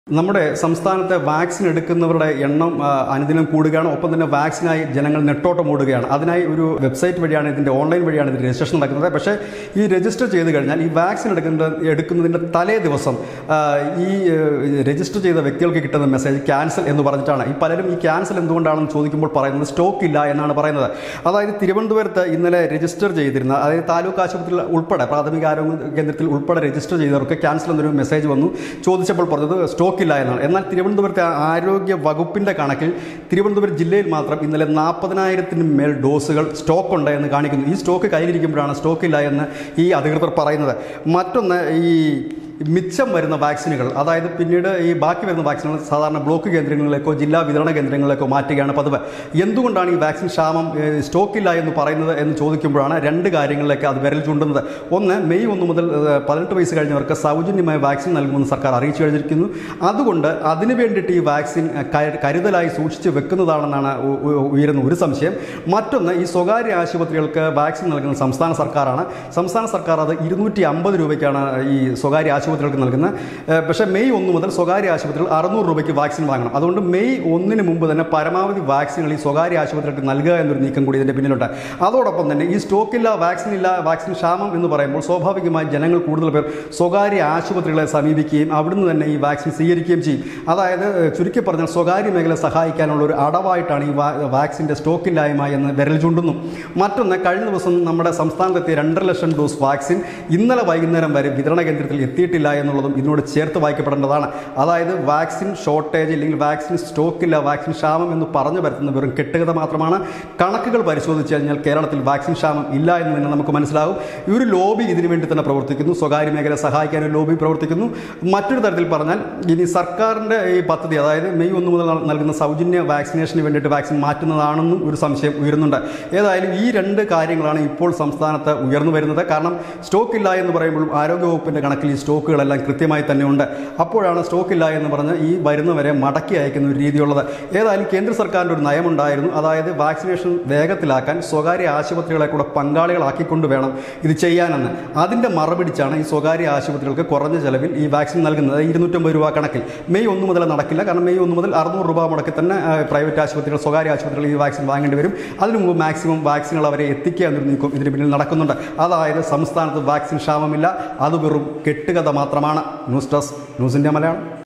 നമ്മുടെ സംസ്ഥാനത്തെ വാക്സിൻ എടുക്കുന്നവരുടെ എണ്ണം ആ, അനുദിനം കൂടുകയാണ് ഒപ്പം തന്നെ വാക്സിനായി ജനങ്ങൾ നെട്ടോട്ടം ഓടുകയാണ് അതിനായി ഒരു വെബ്സൈറ്റ് വഴിയാണ് ഇതിൻ്റെ ഓൺലൈൻ വഴിയാണ് ഇതിൻ്റെ രജിസ്ട്രേഷൻ നടക്കുന്നത് പക്ഷേ ഈ രജിസ്റ്റർ ചെയ്ത് കഴിഞ്ഞാൽ ഈ വാക്സിൻ എടുക്കുന്നത് എടുക്കുന്നതിൻ്റെ തലേ ദിവസം ആ, ഈ ഏഹ്, രജിസ്റ്റർ ചെയ്ത വ്യക്തികൾക്ക് കിട്ടുന്ന മെസ്സേജ് ക്യാൻസൽ എന്ന് പറഞ്ഞിട്ടാണ് ഈ പലരും ഈ ക്യാൻസൽ എന്തുകൊണ്ടാണെന്ന് ചോദിക്കുമ്പോൾ പറയുന്നത് സ്റ്റോക്ക് ഇല്ല എന്നാണ് പറയുന്നത് അതായത് തിരുവനന്തപുരത്ത് ഇന്നലെ രജിസ്റ്റർ ചെയ്തിരുന്ന അതായത് താലൂക്ക് ആശുപത്രിയിൽ ഉൾപ്പെടെ പ്രാഥമിക ആരോഗ്യ കേന്ദ്രത്തിൽ ഉൾപ്പെടെ രജിസ്റ്റർ ചെയ്തവർക്ക് ക്യാൻസൽ എന്നൊരു മെസ്സേജ് വന്നു ചോദിച്ചപ്പോൾ പറഞ്ഞത് സ്റ്റോക്ക് ഇല്ല എന്നാണ് എന്നാൽ തിരുവനന്തപുരത്തെ ആരോഗ്യ വകുപ്പിൻ്റെ കണക്കിൽ തിരുവനന്തപുരം ജില്ലയിൽ മാത്രം ഇന്നലെ നാൽപ്പതിനായിരത്തിന് മേൽ ഡോസുകൾ സ്റ്റോക്ക് ഉണ്ട് എന്ന് കാണിക്കുന്നു ഈ സ്റ്റോക്ക് കയ്യിലിരിക്കുമ്പോഴാണ് സ്റ്റോക്ക് ഇല്ല എന്ന് ഈ അധികൃതർ പറയുന്നത് മറ്റൊന്ന് ഈ മിച്ചം വരുന്ന വാക്സിനുകൾ അതായത് പിന്നീട് ഈ ബാക്കി വരുന്ന വാക്സിനുകൾ സാധാരണ ബ്ലോക്ക് കേന്ദ്രങ്ങളിലേക്കോ ജില്ലാ വിതരണ കേന്ദ്രങ്ങളിലേക്കോ മാറ്റുകയാണ് പതിവ് എന്തുകൊണ്ടാണ് ഈ വാക്സിൻ ക്ഷാമം ഏഹ്, സ്റ്റോക്കില്ല എന്ന് പറയുന്നത് എന്ന് ചോദിക്കുമ്പോഴാണ് രണ്ട് കാര്യങ്ങളിലേക്ക് അത് വിരൽ ചൂണ്ടുന്നത് ഒന്ന് മെയ് ഒന്ന് മുതൽ ഏഹ്, പതിനെട്ട് വയസ്സ് കഴിഞ്ഞവർക്ക് സൗജന്യമായ വാക്സിൻ നൽകുമെന്ന് സർക്കാർ അറിയിച്ചു കഴിഞ്ഞിരിക്കുന്നു അതുകൊണ്ട് അതിനു വേണ്ടിയിട്ട് ഈ വാക്സിൻ ഏഹ്, കരു- കരുതലായി സൂക്ഷിച്ച് വെക്കുന്നതാണെന്നാണ് ഉ- ഉ- ഉയരുന്ന ഒരു സംശയം മറ്റൊന്ന് ഈ സ്വകാര്യ ആശുപത്രികൾക്ക് വാക്സിൻ നൽകുന്ന സംസ്ഥാന സർക്കാരാണ് സംസ്ഥാന സർക്കാർ അത് ഇരുന്നൂറ്റി അമ്പത് രൂപയ്ക്കാണ് ഈ സ്വകാര്യ ആശുപത്രികൾക്ക് നൽകുന്നത് ഏഹ് പക്ഷേ മെയ് ഒന്ന് മുതൽ സ്വകാര്യ ആശുപത്രികൾ അറുന്നൂറ് രൂപയ്ക്ക് വാക്സിൻ വാങ്ങണം അതുകൊണ്ട് മെയ് ഒന്നിന് മുമ്പ് തന്നെ പരമാവധി വാക്സിനുകൾ ഈ സ്വകാര്യ ആശുപത്രികൾക്ക് നൽകുക എന്നൊരു നീക്കം കൂടി ഇതിൻ്റെ പിന്നിലുണ്ട് അതോടൊപ്പം തന്നെ ഈ സ്റ്റോക്കില്ല വാക്സിൻ ഇല്ല വാക്സിൻ ക്ഷാമം എന്ന് പറയുമ്പോൾ സ്വാഭാവികമായി ജനങ്ങൾ കൂടുതൽ പേർ സ്വകാര്യ ആശുപത്രികളെ സമീപിക്കുകയും അവിടുന്ന് തന്നെ ഈ വാക്സിൻ സ്വീകരിക്കുകയും ചെയ്യും അതായത് ഏഹ്, ചുരുക്കി പറഞ്ഞാൽ സ്വകാര്യ മേഖല സഹായിക്കാനുള്ള ഒരു അടവായിട്ടാണ് ഈ വാ- വാക്സിൻ്റെ സ്റ്റോക്കില്ലായ്മ എന്ന് വിരൽ ചൂണ്ടുന്നു മറ്റൊന്ന് കഴിഞ്ഞ ദിവസം നമ്മുടെ സംസ്ഥാനത്തെത്തിയ രണ്ടര ലക്ഷം ഡോസ് വാക്സിൻ ഇന്നലെ വൈകുന്നേരം വരെ വിതരണ കേന്ദ്രത്തിൽ എത്തിയിട്ടില്ല എന്നുള്ളതും ഇതിനോട് ചേർത്ത് വായിക്കപ്പെടേണ്ടതാണ് അതായത് വാക്സിൻ ഷോർട്ടേജ് ഇല്ലെങ്കിൽ വാക്സിൻ സ്റ്റോക്കില്ല വാക്സിൻ ക്ഷാമം എന്ന് പറഞ്ഞു വരുത്തുന്ന വെറും കെട്ടുകഥ മാത്രമാണ് കണക്കുകൾ പരിശോധിച്ച് കഴിഞ്ഞാൽ കേരളത്തിൽ വാക്സിൻ ക്ഷാമം ഇല്ല എന്ന് തന്നെ നമുക്ക് മനസ്സിലാവും ഈ ഒരു ലോബി ഇതിനു വേണ്ടി തന്നെ പ്രവർത്തിക്കുന്നു സ്വകാര്യ മേഖല സഹായിക്കാൻ ഒരു ലോബി പ്രവർത്തിക്കുന്നു മറ്റൊരു തരത്തിൽ പറഞ്ഞാൽ ഇനി സർക്കാരിൻ്റെ ഈ പദ്ധതി അതായത് മെയ് ഒന്ന് മുതൽ നൽ- നൽകുന്ന സൗജന്യ വാക്സിനേഷന് വേണ്ടിയിട്ട് വാക്സിൻ മാറ്റുന്നതാണെന്നും ഒരു സംശയം ഉയരുന്നുണ്ട് ഏതായാലും ഈ രണ്ട് കാര്യങ്ങളാണ് ഇപ്പോൾ സംസ്ഥാനത്ത് ഉയർന്നു വരുന്നത് കാരണം സ്റ്റോക്ക് ഇല്ല എന്ന് പറയുമ്പോഴും ആരോഗ്യവകുപ്പിൻ്റെ കണക്കിൽ ഈ സ്റ്റോക്കുകളെല്ലാം കൃത്യമായി തന്നെ ഉണ്ട് അപ്പോഴാണ് സ്റ്റോക്ക് ഇല്ല എന്ന് പറഞ്ഞ് ഈ വരുന്നവരെ മടക്കി അയക്കുന്ന ഒരു രീതിയുള്ളത് ഏതായാലും കേന്ദ്ര സർക്കാരിൻ്റെ ഒരു നയമുണ്ടായിരുന്നു അതായത് വാക്സിനേഷൻ വേഗത്തിലാക്കാൻ സ്വകാര്യ ആശുപത്രികളെ കൂടെ പങ്കാളികളാക്കിക്കൊണ്ട് വേണം ഇത് ചെയ്യാനെന്ന് അതിൻ്റെ മറുപിടിച്ചാണ് ഈ സ്വകാര്യ ആശുപത്രികൾക്ക് കുറഞ്ഞ ചെലവിൽ ഈ വാക്സിൻ നൽകുന്നത് ഇരുന്നൂറ്റമ്പത് രൂപ കണക്കിൽ മെയ് ഒന്ന് മുതൽ നടക്കില്ല കാരണം മെയ് ഒന്ന് മുതൽ അറുന്നൂറ് രൂപ മുടക്കി തന്നെ ആ, പ്രൈവറ്റ് ആശുപത്രികൾ സ്വകാര്യ ആശുപത്രികൾ ഈ വാക്സിൻ വാങ്ങേണ്ടി വരും അതിനു മുമ്പ് മാക്സിമം വാക്സിനുകൾ അവരെ എത്തിക്കുക എന്നൊരു നീക്കം ഇതിന് പിന്നിൽ നടക്കുന്നുണ്ട് അതായത് സംസ്ഥാനത്ത് വാക്സിൻ ക്ഷാമമില്ല അത് വെറും കെട്ടുകഥ മാത്രമാണ് news desk news India Malayalam